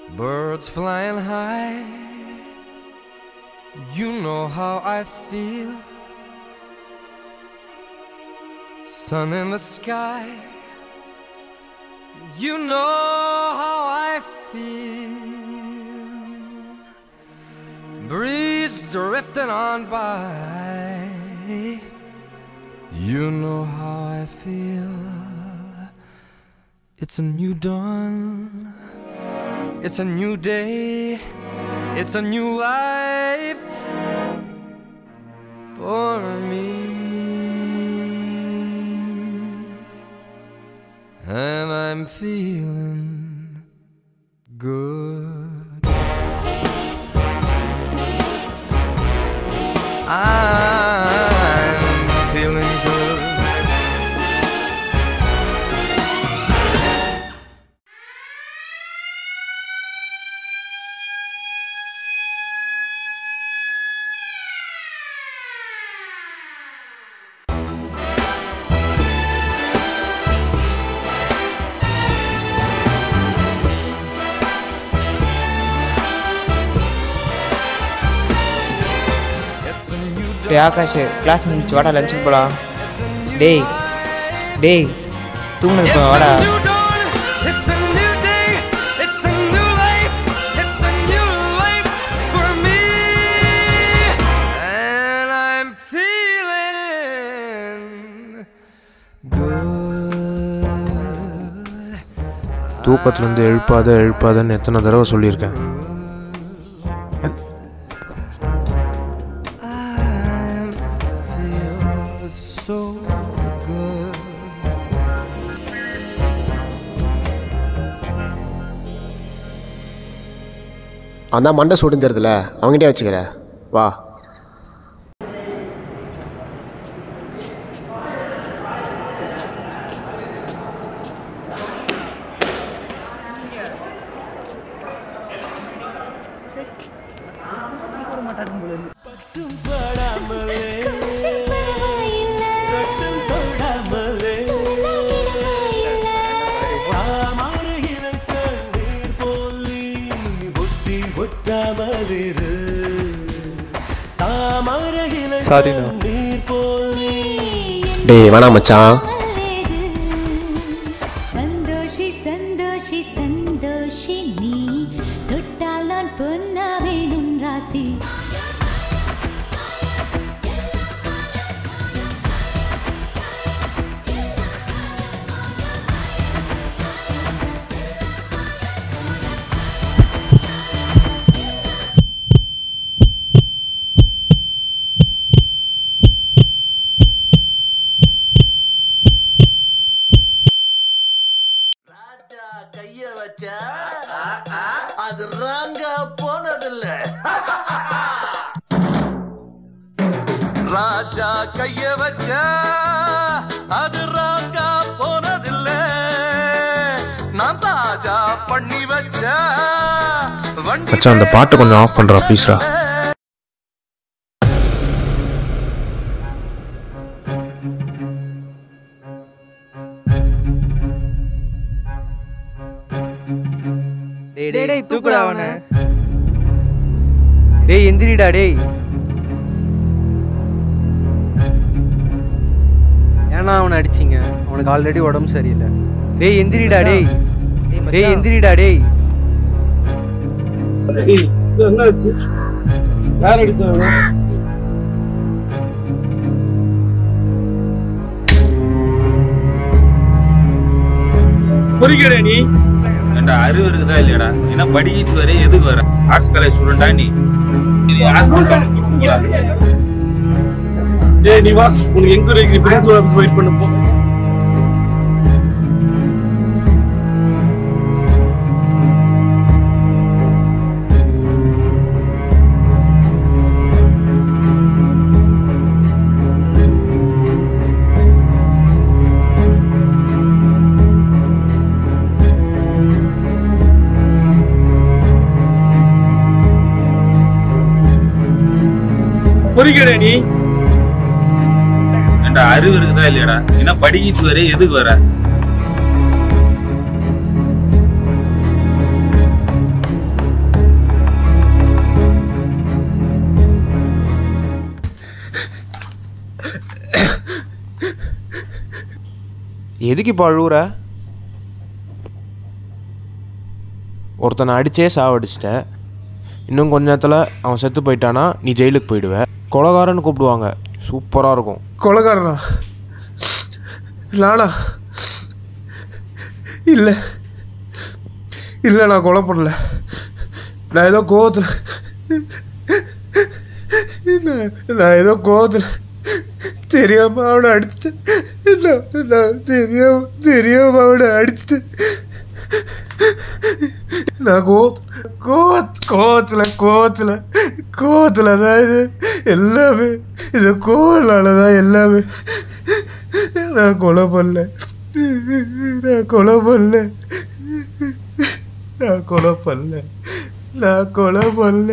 birds flying high. You know how I feel. Sun in the sky. You know how I feel. Breeze drifting on by. You know how I feel. It's a new dawn. It's a new day. It's a new life for me. And I'm feeling good. I'm feeling good. It's a new டேய் Akash class முடிச்சு வாடா லஞ்சுக்கு போகலாம் டேய் டேய் தூங்குனது இப்போ வாடா It's a new dawn. It's a new day. It's a new life. It's a new life for me. And I'm feeling good. தூக்கத்துலேருந்து எழுப்பாத எழுப்பாதன்னு எத்தனை தடவை சொல்லியிருக்கேன் I feel so good. அந்த மண்டை சூடுன்னு தெரியுதுல அவங்ககிட்டே வச்சுக்கிற வா கொஞ்சம் பரவாயில்ல சாரிண்ணா டேய் வேணாம் மச்சான் சந்தோஷி சந்தோஷி சந்தோஷி நீ தொட்டால் நான் பொன்னா வேணும் ராசி ராஜா கைய வச்சா அது ராங்கா போனதில்ல ராஜா கைய வச்சா அது ராங்கா போனதில்ல நான் தாஜா பண்ணி வச்ச வண்டி மச்சான் அந்த பாட்டை கொஞ்சம் ஆஃப் பண்ணுறா ப்ளீஸ்ரா டேய் டேய் தூக்குடா அவனை டேய் எந்திரிடா டேய் ஏன்னா அவனை அடிச்சிங்க அவனுக்கு ஆல்ரெடி உடம்பு சரியில்லை டேய் எந்திரிடா டேய் டேய் எந்திரிடா டேய் என்னாச்சு யார் அடிச்சாங்க பொறிக்கடா நீ ஏண்டா அறிவு இருக்குதா இல்லையாடா என்ன படிக்கிட்டு வர எதுக்கு வர ஆர்ட்ஸ் காலேஜ் ஸ்டூடெண்டா நீ நீ ஹாஸ்பிட்டல் ஏய் நீ வா உனக்கு என்கொயரி பிரின்சிபல் ஆஃபீஸ் வெயிட் பண்ணு போ பொறிக்கடா நீ ஏண்டா அறிவு இருக்குதா இல்லையாடா என்ன படிக்கிட்டு வர எதுக்கு வர எதுக்கு இப்போ அழுவுற ஒருத்தனை அடிச்சே சாவடிச்சிட்ட இன்னும் கொஞ்ச நேரத்தில் அவன் செத்து போயிட்டானா நீ ஜெயிலுக்கு போயிடுவ கொலகாரன்னு கூப்பிடுவாங்க சூப்பராக இருக்கும் கொலைகாரனா நானா இல்லை இல்லை நான் கொலை பண்ணல நான் ஏதோ கோவத்தில் நான் நான் ஏதோ கோவத்தில் தெரியாம அவனை அடிச்சிட்டேன் நான் நான் தெரியாம தெரியாம அவனை அடிச்சிட்டேன் நான் கோ கோவத் கோவத்தில் கோவத்தில் கோவத்தில் தான் இது எல்லாமே இது கோவனால தான் எல்லாமே நான் கொலை பண்ணல நான் கொலை பண்ணல நான் கொலை பண்ணல நான் கொலை பண்ணல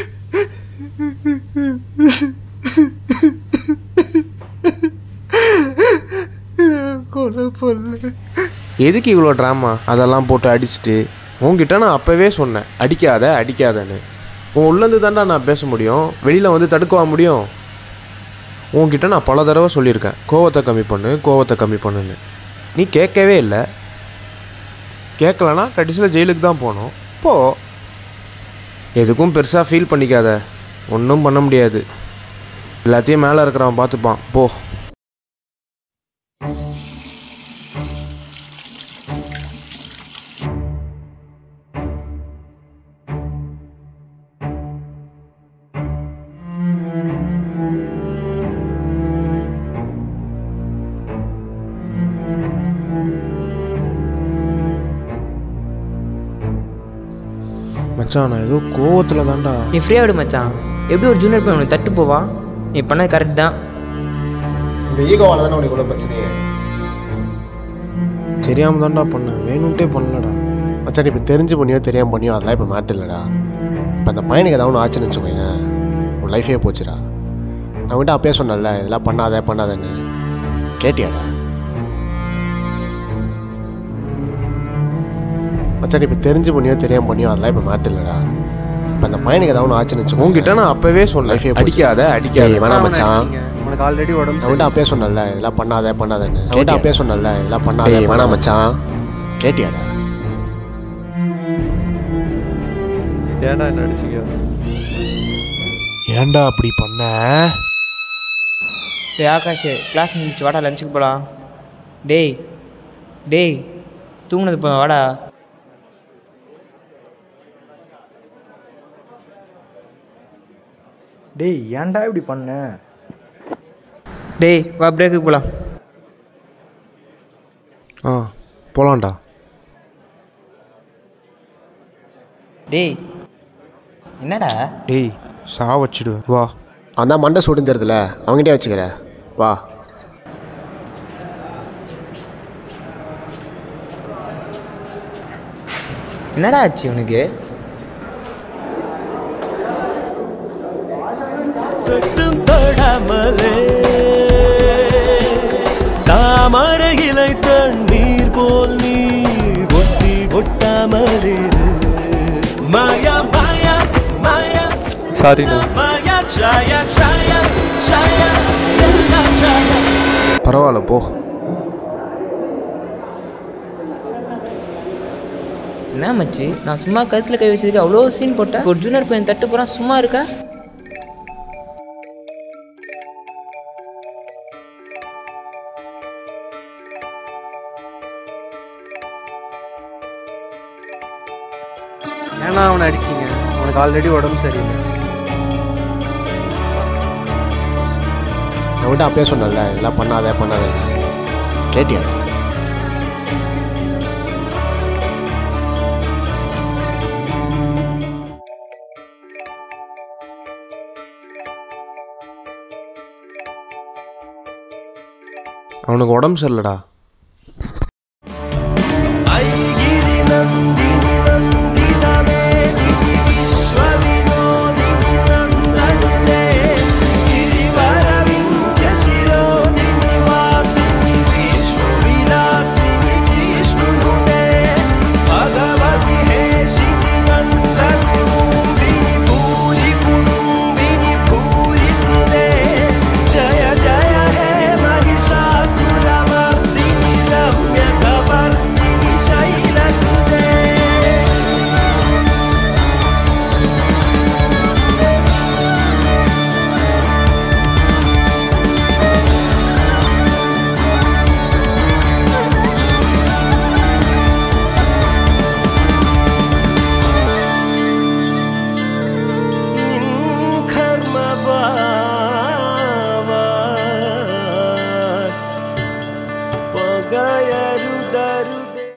நான் கொலை பண்ணல எதுக்கு இவ்வளோ ட்ராமா அதெல்லாம் போட்டு அடிச்சுட்டு உன்கிட்ட நான் அப்போவே சொன்னேன் அடிக்காத அடிக்காதன்னு உன் உள்ளேருந்து தாண்டா நான் பேச முடியும் வெளியில் வந்து தடுக்கவா முடியும் உன்கிட்ட நான் பல தடவை சொல்லியிருக்கேன் கோவத்தை கம்மி பண்ணு கோவத்தை கம்மி பண்ணுன்னு நீ கேட்கவே இல்லை கேட்கலனா கடைசியில் ஜெயிலுக்கு தான் போகணும் போ எதுக்கும் பெருசாக ஃபீல் பண்ணிக்காத ஒன்றும் பண்ண முடியாது எல்லாத்தையும் மேலே இருக்கிறவன் பார்த்துப்பான் போ மச்சான் நான் ஏதோ கோவத்தில் தான்டா நீ ஃப்ரீயாக விடு மச்சான் எப்படி ஒரு ஜூனியர் பையன் உனக்கு தட்டு போவா நீ பண்ணது கரெக்ட் தான் இந்த ஈகோவால் தானே உனக்கு இவ்வளோ பிரச்சனையே தெரியாமல் தான்டா பண்ணேன் வேணும்ட்டே பண்ணலடா மச்சான் இப்போ தெரிஞ்சு பண்ணியோ தெரியாமல் பண்ணியோ அதெல்லாம் இப்போ மேட்டர் இல்லைடா இப்போ அந்த பையனுக்கு ஏதாவது ஒன்று ஆச்சுன்னு வச்சுக்கோயேன் உன் லைஃபே போச்சுடா நான் விட்டு அப்பயே சொன்னேன்ல இதெல்லாம் பண்ணாத பண்ணாதன்னு கேட்டியாடா மச்சான் இப்போ தெரிஞ்சு பண்ணியோ தெரியாமல் பண்ணியோ அதெல்லாம் இப்போ மேட்டர் இல்லைடா இப்போ அந்த பையனுக்கு ஏதாவது ஒன்று ஆச்சுன்னு வச்சுக்கோ உன்கிட்ட நான் அப்போவே சொன்னேன் லைஃபே அடிக்காத அடிக்காத வேணாம் மச்சான் உனக்கு ஆல்ரெடி உடம்பு நான் விட்டு அப்பயே சொன்னேன்ல இதெல்லாம் பண்ணாத பண்ணாதன்னு நான் விட்டு அப்பயே சொன்னேன்ல இதெல்லாம் பண்ணாத வேணாம் மச்சான் கேட்டியாடா ஏன்டா என்ன அடிச்சிங்க ஏன்டா அப்படி பண்ண டேய் ஆகாஷ் கிளாஸ் முடிச்சு வாடா லஞ்சுக்கு போகலாம் டேய் டேய் தூங்குனது போ வாடா டேய் ஏன்டா இப்படி பண்ண டேய் வா பிரேக்குக்கு போகலாம் ஆ போலாம்டா டேய் என்னடா டேய் சா வச்சிடுவேன் வா அந்த மண்டை சூடுன்னு தெரியுதுல அவங்ககிட்டே வச்சுக்கிற வா என்னடா ஆச்சு உனக்கு தொட்டும் தொடாமலே தாமரை இலை தண்ணீர் போல் நீ ஒட்டி ஒட்டாமலே மாயா மாயா மாயா சாரிண்ணா மாயா சாயா சாயா சாயா எல்லாம் சாயா பரவாயில்ல போ என்ன மச்சி நான் சும்மா கழுத்தில் கை வச்சதுக்கு அவ்வளோ சீன் போட்டேன் ஒரு ஜூனியர் பையன் தட்டு போகிறான் சும்மா இருக்கா ஏன்னா அவனை அடிச்சிங்க உனக்கு ஆல்ரெடி உடம்பு சரியில்லை நான் விட்டு அப்பயே சொன்னேன்ல இதெல்லாம் பண்ணாத பண்ணாதன்னு கேட்டியாடா அவனுக்கு உடம்பு சரியில்லடா